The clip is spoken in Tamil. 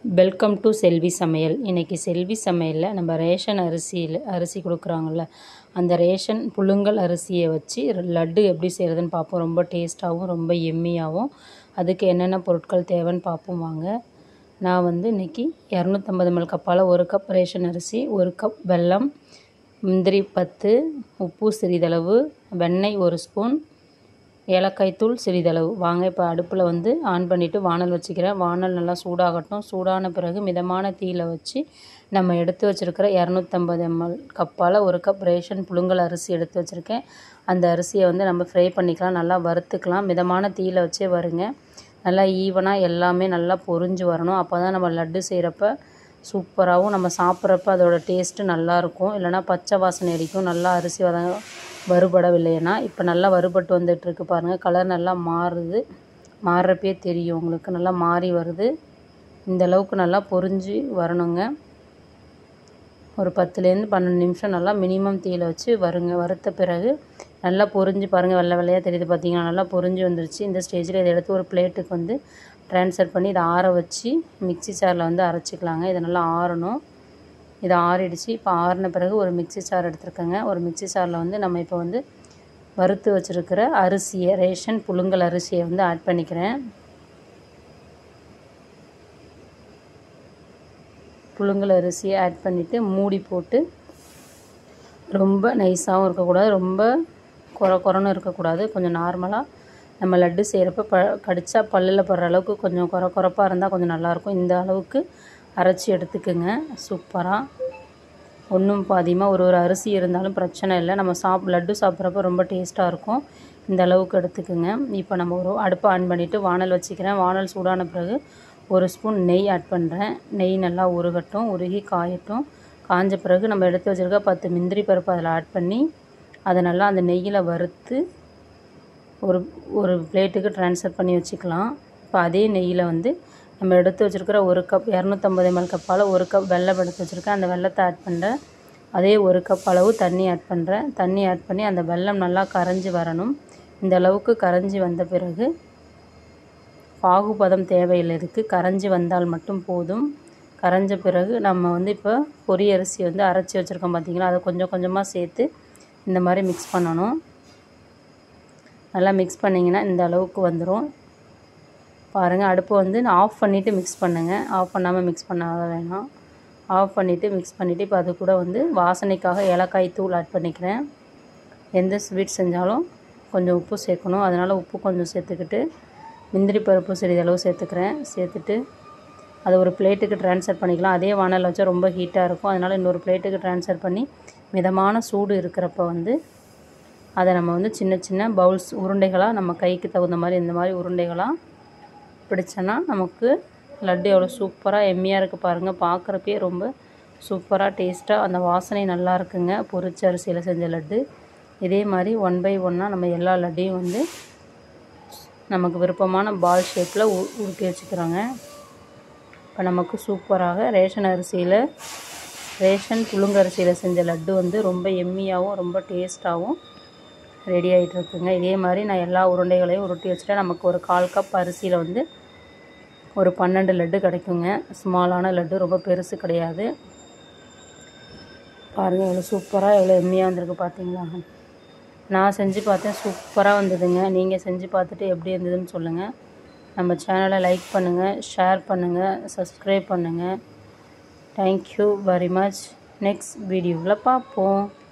வெல்கம் டு செல்வி சமையல் இன்றைக்கி செல்வி சமையலில் நம்ம ரேஷன் அரிசியில் அரிசி கொடுக்குறாங்கல்ல அந்த ரேஷன் புழுங்கல் அரிசியை வச்சு லட்டு எப்படி செய்கிறதுன்னு பார்ப்போம் ரொம்ப டேஸ்ட்டாகவும் ரொம்ப எம்மியாகவும் அதுக்கு என்னென்ன பொருட்கள் தேவைன்னு பார்ப்போம் வாங்க நான் வந்து இன்றைக்கி இரநூத்தம்பது ml கப்பால் ஒரு கப் ரேஷன் அரிசி ஒரு கப் வெல்லம் முந்திரி பத்து உப்பு சிறிதளவு வெண்ணெய் ஒரு ஸ்பூன் ஏலக்காய் தூள் சிறிதளவு வாங்க இப்போ அடுப்பில் வந்து ஆன் பண்ணிவிட்டு வானல் வச்சுக்கிறேன் வானல் நல்லா சூடாகட்டும் சூடான பிறகு மிதமான தீயில் வச்சு நம்ம எடுத்து வச்சுருக்கிற இரநூத்தம்பது எம்எல் கப்பால் ஒரு கப் ரேஷன் புழுங்கல் அரிசி எடுத்து வச்சுருக்கேன் அந்த அரிசியை வந்து நம்ம ஃப்ரை பண்ணிக்கலாம் நல்லா வறுத்துக்கலாம் மிதமான தீயில் வச்சே வருங்க நல்லா ஈவனாக எல்லாமே நல்லா பொரிஞ்சு வரணும் அப்போ தான் நம்ம லட்டு செய்கிறப்ப சூப்பராகவும் நம்ம சாப்பிட்றப்ப அதோட டேஸ்ட்டு நல்லாயிருக்கும் இல்லைனா பச்சை வாசனை அடிக்கும் நல்லா அரிசி வத வறுபடவில்லைன்னா இப்போ நல்லா வறுபட்டு வந்துட்டுருக்கு பாருங்கள் கலர் நல்லா மாறுது மாறுறப்பே தெரியும் உங்களுக்கு நல்லா மாறி வருது இந்த அளவுக்கு நல்லா பொரிஞ்சு வரணுங்க ஒரு பத்துலேருந்து பன்னெண்டு நிமிஷம் நல்லா மினிமம் தீயில் வச்சு வருங்க வறுத்த பிறகு நல்லா பொரிஞ்சு பாருங்கள் வெள்ளை வெள்ளையாக தெரியுது பார்த்தீங்கன்னா நல்லா பொரிஞ்சு வந்துருச்சு இந்த ஸ்டேஜில் இதை எடுத்து ஒரு பிளேட்டுக்கு வந்து ட்ரான்ஸ்ஃபர் பண்ணி இதை ஆற வச்சு மிக்ஸி ஜாரில் வந்து அரைச்சிக்கலாங்க இதை நல்லா ஆறணும் இது ஆறிடுச்சு இப்போ ஆறின பிறகு ஒரு மிக்ஸி ஜார் எடுத்துருக்கேங்க ஒரு மிக்ஸி ஜாரில் வந்து நம்ம இப்போ வந்து வறுத்து வச்சுருக்கிற அரிசியை ரேஷன் புழுங்கல் அரிசியை வந்து ஆட் பண்ணிக்கிறேன் புழுங்கல் அரிசியை ஆட் பண்ணிவிட்டு மூடி போட்டு ரொம்ப நைஸாகவும் இருக்கக்கூடாது ரொம்ப குற குறன்னு இருக்கக்கூடாது கொஞ்சம் நார்மலாக நம்ம லட்டு செய்கிறப்ப ப கடிச்சா பல்லில் படுற அளவுக்கு கொஞ்சம் குற குறப்பாக இருந்தால் கொஞ்சம் நல்லாயிருக்கும் இந்த அளவுக்கு அரைச்சி எடுத்துக்குங்க சூப்பராக ஒன்றும் பாதியமாக ஒரு ஒரு அரிசி இருந்தாலும் பிரச்சனை இல்லை நம்ம சாப் லட்டு சாப்பிட்றப்ப ரொம்ப டேஸ்ட்டாக இருக்கும் இந்த அளவுக்கு எடுத்துக்குங்க இப்போ நம்ம ஒரு அடுப்பை ஆன் பண்ணிவிட்டு வானல் வச்சுக்கிறேன் வானல் சூடான பிறகு ஒரு ஸ்பூன் நெய் ஆட் பண்ணுறேன் நெய் நல்லா உருகட்டும் உருகி காயட்டும் காஞ்ச பிறகு நம்ம எடுத்து வச்சுருக்க பத்து முந்திரி பருப்பு அதில் ஆட் பண்ணி அதை நல்லா அந்த நெய்யில் வறுத்து ஒரு ஒரு பிளேட்டுக்கு ட்ரான்ஸ்ஃபர் பண்ணி வச்சுக்கலாம் இப்போ அதே நெய்யில் வந்து நம்ம எடுத்து வச்சுருக்கிற ஒரு கப் இரநூத்தம்பது எம்எல் கப்பால் ஒரு கப் வெல்லம் எடுத்து வச்சுருக்கேன் அந்த வெல்லத்தை ஆட் பண்ணுறேன் அதே ஒரு கப் அளவு தண்ணி ஆட் பண்ணுறேன் தண்ணி ஆட் பண்ணி அந்த வெல்லம் நல்லா கரைஞ்சி வரணும் இந்த அளவுக்கு கரைஞ்சி வந்த பிறகு பாகுபதம் தேவையில்லை இதுக்கு கரைஞ்சி வந்தால் மட்டும் போதும் கரைஞ்ச பிறகு நம்ம வந்து இப்போ பொரி அரிசி வந்து அரைச்சி வச்சுருக்கோம் பார்த்திங்களா அதை கொஞ்சம் கொஞ்சமாக சேர்த்து இந்த மாதிரி மிக்ஸ் பண்ணணும் நல்லா மிக்ஸ் பண்ணிங்கன்னா இந்த அளவுக்கு வந்துடும் பாருங்கள் அடுப்பை வந்து நான் ஆஃப் பண்ணிவிட்டு மிக்ஸ் பண்ணுங்கள் ஆஃப் பண்ணாமல் மிக்ஸ் பண்ணாத வேணாம் ஆஃப் பண்ணிவிட்டு மிக்ஸ் பண்ணிவிட்டு இப்போ அது கூட வந்து வாசனைக்காக ஏலக்காய் தூள் ஆட் பண்ணிக்கிறேன் எந்த ஸ்வீட் செஞ்சாலும் கொஞ்சம் உப்பு சேர்க்கணும் அதனால் உப்பு கொஞ்சம் சேர்த்துக்கிட்டு முந்திரி பருப்பு சிறிதளவு சேர்த்துக்கிறேன் சேர்த்துட்டு அதை ஒரு பிளேட்டுக்கு ட்ரான்ஸ்ஃபர் பண்ணிக்கலாம் அதே வானல் வச்சா ரொம்ப ஹீட்டாக இருக்கும் அதனால் இன்னொரு பிளேட்டுக்கு ட்ரான்ஸ்ஃபர் பண்ணி மிதமான சூடு இருக்கிறப்ப வந்து அதை நம்ம வந்து சின்ன சின்ன பவுல்ஸ் உருண்டைகளாக நம்ம கைக்கு தகுந்த மாதிரி இந்த மாதிரி உருண்டைகளாக பிடிச்சோன்னா நமக்கு லட்டு எவ்வளோ சூப்பராக எம்மியாக இருக்குது பாருங்கள் பார்க்குறப்பே ரொம்ப சூப்பராக டேஸ்ட்டாக அந்த வாசனை நல்லா இருக்குங்க பொரிச்ச அரிசியில் செஞ்ச லட்டு இதே மாதிரி ஒன் பை ஒன்னாக நம்ம எல்லா லட்டையும் வந்து நமக்கு விருப்பமான பால் ஷேப்பில் உ உருட்டி வச்சுக்கிறோங்க இப்போ நமக்கு சூப்பராக ரேஷன் அரிசியில் ரேஷன் புழுங்கரிசியில் செஞ்ச லட்டு வந்து ரொம்ப எம்மியாகவும் ரொம்ப டேஸ்ட்டாகவும் ரெடி ஆகிட்டு இருக்குங்க இதே மாதிரி நான் எல்லா உருண்டைகளையும் உருட்டி வச்சுட்டேன் நமக்கு ஒரு கால் கப் அரிசியில் வந்து ஒரு பன்னெண்டு லட்டு கிடைக்குங்க ஸ்மாலான லட்டு ரொம்ப பெருசு கிடையாது பாருங்கள் எவ்வளோ சூப்பராக எவ்வளோ எம்மியாக வந்திருக்கு பார்த்தீங்களா நான் செஞ்சு பார்த்தேன் சூப்பராக வந்ததுங்க நீங்கள் செஞ்சு பார்த்துட்டு எப்படி இருந்ததுன்னு சொல்லுங்கள் நம்ம சேனலை லைக் பண்ணுங்கள் ஷேர் பண்ணுங்கள் சப்ஸ்கிரைப் பண்ணுங்கள் தேங்க்யூ வெரி மச் நெக்ஸ்ட் வீடியோவில் பார்ப்போம்